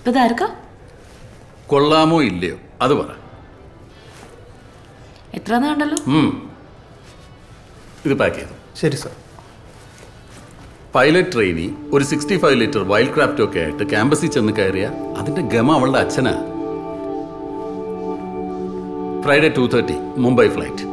ഇപ്പൊ ഇതാർക്കാ കൊള്ളാമോ ഇല്ലയോ അത് പറ എത്ര കണ്ടല്ലോ ഉം. ഇത് പാക്ക് ചെയ്തു ശരി സാർ പൈലറ്റ് ട്രെയിനി ഒരു സിക്സ്റ്റി ഫൈവ് ലിറ്റർ വൈൽഡ് ക്രാഫ്റ്റും ഒക്കെ ആയിട്ട് ക്യാമ്പസിൽ ചെന്ന് കയറിയ അതിന്റെ ഗമ അവളുടെ അച്ഛനാ Friday two thirty Mumbai flight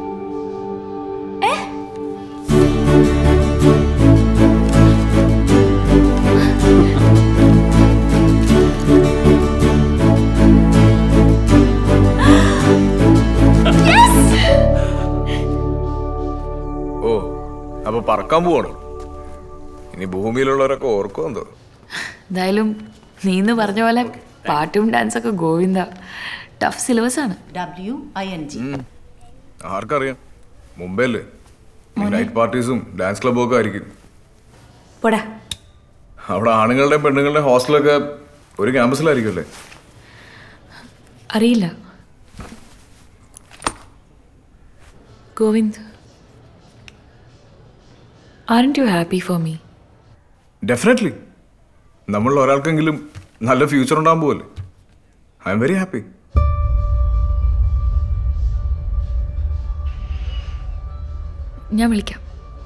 ഓ അപ്പൊ പറക്കാൻ പോവാണോ ഇനി ഭൂമിയിലുള്ളവരൊക്കെ ഓർക്കും എന്തോ എന്തായാലും നീ ഇന്ന് പറഞ്ഞ പോലെ പാട്ടും ഡാൻസൊക്കെ ഗോവിന്ദ ടഫ് സിലബസ് ആണ് ഡബ്ല്യു ഐ എൻ ജി ആർക്കറിയാം മുംബൈയില് നൈറ്റ് പാർട്ടീസും ഡാൻസ് ക്ലബും ഒക്കെ ആയിരിക്കും പോടാ അവിടെ ആണുങ്ങളുടെയും പെണ്ണുങ്ങളുടെയും ഹോസ്റ്റലൊക്കെ ഒരു ക്യാമ്പസിലായിരിക്കും അല്ലേ അറിയില്ല Govind are you happy for me definitely നമ്മളിൽ ഒരാൾക്കെങ്കിലും നല്ല ഫ്യൂച്ചർ ഉണ്ടാകാൻ പോവല്ലേ ഐ എം വെരി ഹാപ്പി ഞാൻ വിളിക്കാം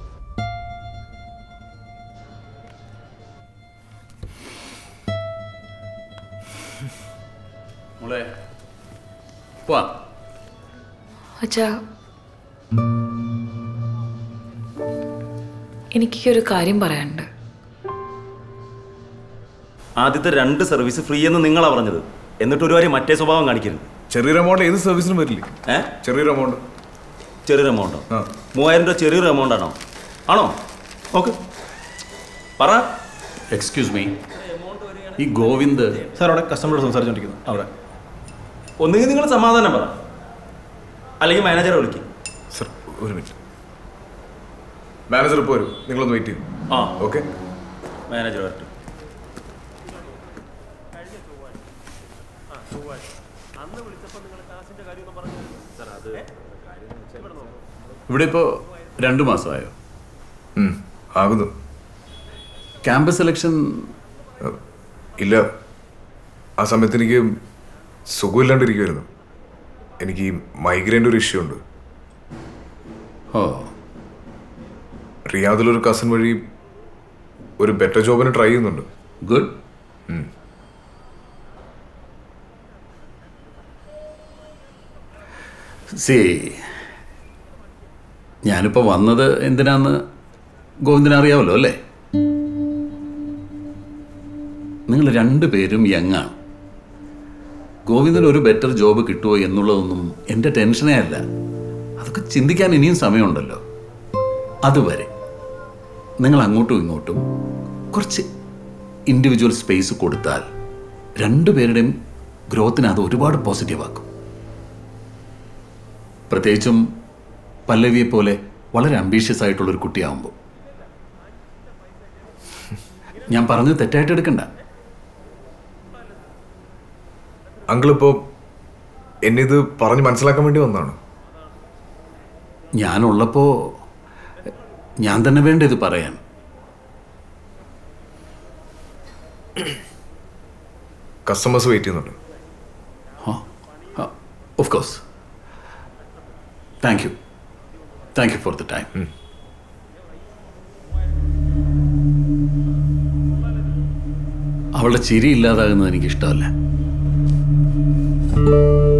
മോളെ പോവാ അച്ഛാ എനിക്ക് ഒരു കാര്യം പറയാനുണ്ട് ആദ്യത്തെ രണ്ട് സർവീസ് ഫ്രീ എന്ന് നിങ്ങളാ പറഞ്ഞത് എന്നിട്ട് ഒരു കാര്യം മറ്റേ സ്വഭാവം കാണിക്കരുത് ചെറിയൊരു എമൗണ്ട് ഏത് സർവീസിനും വരില്ലേ ഏ ചെറിയൊരു എമൗണ്ട് ചെറിയൊരു എമൗണ്ടോ ആ. മൂവായിരം രൂപ ചെറിയൊരു എമൗണ്ട് ആണോ ആണോ ഓക്കെ പറ എക്സ്ക്യൂസ് മീ ഈ ഗോവിന്ദ് സാർ അവിടെ കസ്റ്റമറോട് സംസാരിച്ചോണ്ടിരിക്കുന്നു അവിടെ ഒന്നുകിൽ നിങ്ങൾ സമാധാനം പറ അല്ലെങ്കിൽ മാനേജറെ വിളിക്കും സർ ഒരു മിനിറ്റ് മാനേജർ ഇപ്പോൾ വരും നിങ്ങളൊന്ന് വെയിറ്റ് ചെയ്യും ആ ഓക്കെ മാനേജർ വരട്ടെ ഇവിടെ ഇപ്പോൾ രണ്ടു മാസമായോ ആകുന്നു ക്യാമ്പസ് സെലക്ഷൻ ഇല്ല ആ സമയത്ത് എനിക്ക് സുഖമില്ലാണ്ടിരിക്കുമായിരുന്നു എനിക്ക് ഈ മൈഗ്രെയിൻ്റെ ഒരു ഇഷ്യൂ ഉണ്ട് ഓ റിയാദിലൊരു കസിൻ വഴി ഒരു ബെറ്റർ ജോബിന് ട്രൈ ചെയ്യുന്നുണ്ട് ഗുഡ് സി ഞാനിപ്പോൾ വന്നത് എന്തിനാന്ന് ഗോവിന്ദന് അറിയാമല്ലോ അല്ലേ നിങ്ങൾ രണ്ടുപേരും യങ്ങാണ് ഗോവിന്ദന് ഒരു ബെറ്റർ ജോബ് കിട്ടുമോ എന്നുള്ളതൊന്നും എൻ്റെ ടെൻഷനേ അല്ല അതൊക്കെ ചിന്തിക്കാൻ ഇനിയും സമയമുണ്ടല്ലോ അതുവരെ നിങ്ങൾ അങ്ങോട്ടും ഇങ്ങോട്ടും കുറച്ച് ഇൻഡിവിജ്വൽ സ്പേസ് കൊടുത്താൽ രണ്ടുപേരുടെയും ഗ്രോത്തിന് അത് ഒരുപാട് പോസിറ്റീവ് ആക്കും പ്രത്യേകിച്ചും പല്ലവിയെ പോലെ വളരെ അംബീഷ്യസ് ആയിട്ടുള്ളൊരു കുട്ടിയാവുമ്പോൾ ഞാൻ പറഞ്ഞത് തെറ്റായിട്ട് എടുക്കണ്ട അങ്കിളിപ്പോ എന്നെ ഇത് പറഞ്ഞ് മനസ്സിലാക്കാൻ വേണ്ടി വന്നതാണ് ഞാനുള്ളപ്പോൾ ഞാൻ തന്നെ വേണ്ട ഇത് പറയാൻ കസ്റ്റമേഴ്സ് വെയിറ്റ് ചെയ്യുന്നുണ്ട് of course thank you thank you for the time അവളുടെ ചിരി ഇല്ലാതാകുന്നത് എനിക്ക് ഇഷ്ടമല്ല